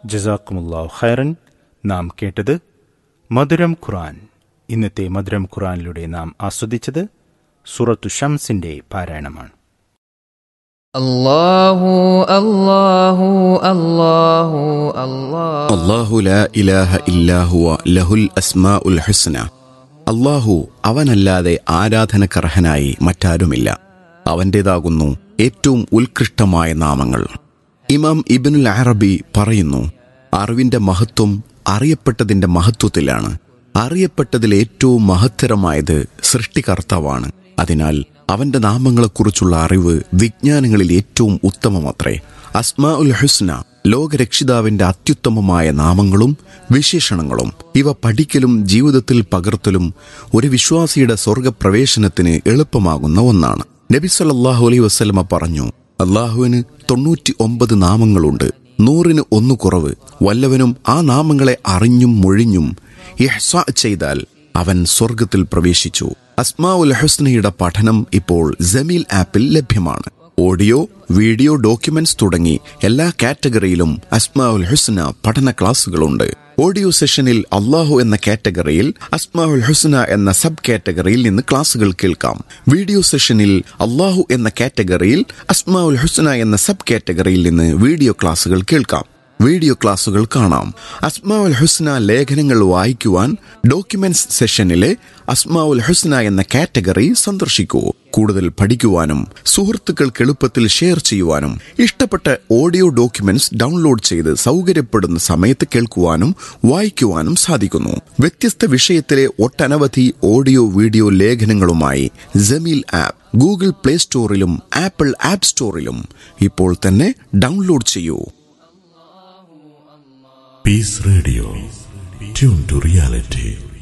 ജസാക്കുമുല്ലാഹു ഖൈറൻ നാം കേട്ടത് മധുരം ഖുറാൻ ഇന്നത്തെ മധുരം ഖുറാനിലൂടെ നാം ആസ്വദിച്ചത് സൂറത്തു ഷംസിന്റെ പാരായണമാണ് الله الله الله الله അള്ളാഹു ലാ ഇലാഹ ഇല്ലാഹുവ ലഹുൽ അസ്മാഉൽ ഹുസ്ന അള്ളാഹു അവനല്ലാതെ ആരാധനക്കർഹനായി മറ്റാരുമില്ല അവൻ്റേതാകുന്നു ഏറ്റവും ഉത്കൃഷ്ടമായ നാമങ്ങൾ ഇമാം ഇബിനുൽ അറബി പറയുന്നു അറിവിന്റെ മഹത്വം അറിയപ്പെട്ടതിന്റെ മഹത്വത്തിലാണ് അറിയപ്പെട്ടതിൽ ഏറ്റവും മഹത്തരമായത് സൃഷ്ടികർത്താവാണ് അതിനാൽ അവന്റെ നാമങ്ങളെക്കുറിച്ചുള്ള അറിവ് വിജ്ഞാനങ്ങളിൽ ഏറ്റവും ഉത്തമമത്രേ അസ്മാ ഉൽ ഹുസ്ന ലോകരക്ഷിതാവിന്റെ അത്യുത്തമമായ നാമങ്ങളും വിശേഷണങ്ങളും ഇവ പഠിക്കലും ജീവിതത്തിൽ പകർത്തലും ഒരു വിശ്വാസിയുടെ സ്വർഗപ്രവേശനത്തിന് എളുപ്പമാകുന്ന ഒന്നാണ് നബി സല്ലല്ലാഹു അലൈഹി വസല്ലമ പറഞ്ഞു അള്ളാഹുവിന് തൊണ്ണൂറ്റി ഒമ്പത് നാമങ്ങളുണ്ട് നൂറിന് ഒന്ന് കുറവ് വല്ലവനും ആ നാമങ്ങളെ അറിഞ്ഞും മൊഴിഞ്ഞും ഇഹ്സാ ചെയ്താൽ അവൻ സ്വർഗത്തിൽ പ്രവേശിച്ചു അസ്മാ ഉൽ ഹുസ്നയുടെ പഠനം ഇപ്പോൾ ജമീൽ ആപ്പിൽ ലഭ്യമാണ് ഓഡിയോ വീഡിയോ ഡോക്യുമെന്റ്സ് തുടങ്ങി എല്ലാ കാറ്റഗറിയിലും അസ്മാ ഉൽ ഹുസ്ന പഠന ക്ലാസുകളുണ്ട് ഓഡിയോ സെഷനിൽ അള്ളാഹു എന്ന കാറ്റഗറിയിൽ അസ്മാ ഉൽ ഹുസ്ന എന്ന സബ് കാറ്റഗറിയിൽ നിന്ന് ക്ലാസുകൾ കേൾക്കാം വീഡിയോ സെഷനിൽ അള്ളാഹു എന്ന കാറ്റഗറിയിൽ അസ്മാ ഉൽ ഹുസ്ന എന്ന സബ് കാറ്റഗറിയിൽ നിന്ന് വീഡിയോ ക്ലാസുകൾ കേൾക്കാം വീഡിയോ ക്ലാസുകൾ കാണാം അസ്മാഉൽ ഹുസ്ന ലേഖനങ്ങൾ വായിക്കുവാൻ ഡോക്യുമെന്റ്സ് സെഷനിലെ അസ്മാഉൽ ഹുസ്ന എന്ന കാറ്റഗറി സന്ദർശിക്കൂ കൂടുതൽ പഠിക്കുവാനും സുഹൃത്തുക്കൾക്ക് എളുപ്പത്തിൽ ഷെയർ ചെയ്യുവാനും ഇഷ്ടപ്പെട്ട ഓഡിയോ ഡോക്യുമെന്റ്സ് ഡൗൺലോഡ് ചെയ്ത് സൗകര്യപ്പെടുന്ന സമയത്ത് കേൾക്കുവാനും വായിക്കുവാനും സാധിക്കുന്നു വ്യത്യസ്ത വിഷയത്തിലെ ഒട്ടനവധി ഓഡിയോ വീഡിയോ ലേഖനങ്ങളുമായി ജമീൽ ആപ്പ് ഗൂഗിൾ പ്ലേ സ്റ്റോറിലും ആപ്പിൾ ആപ്പ് സ്റ്റോറിലും ഇപ്പോൾ തന്നെ ഡൗൺലോഡ് ചെയ്യൂ Peace Radio. Tune to reality.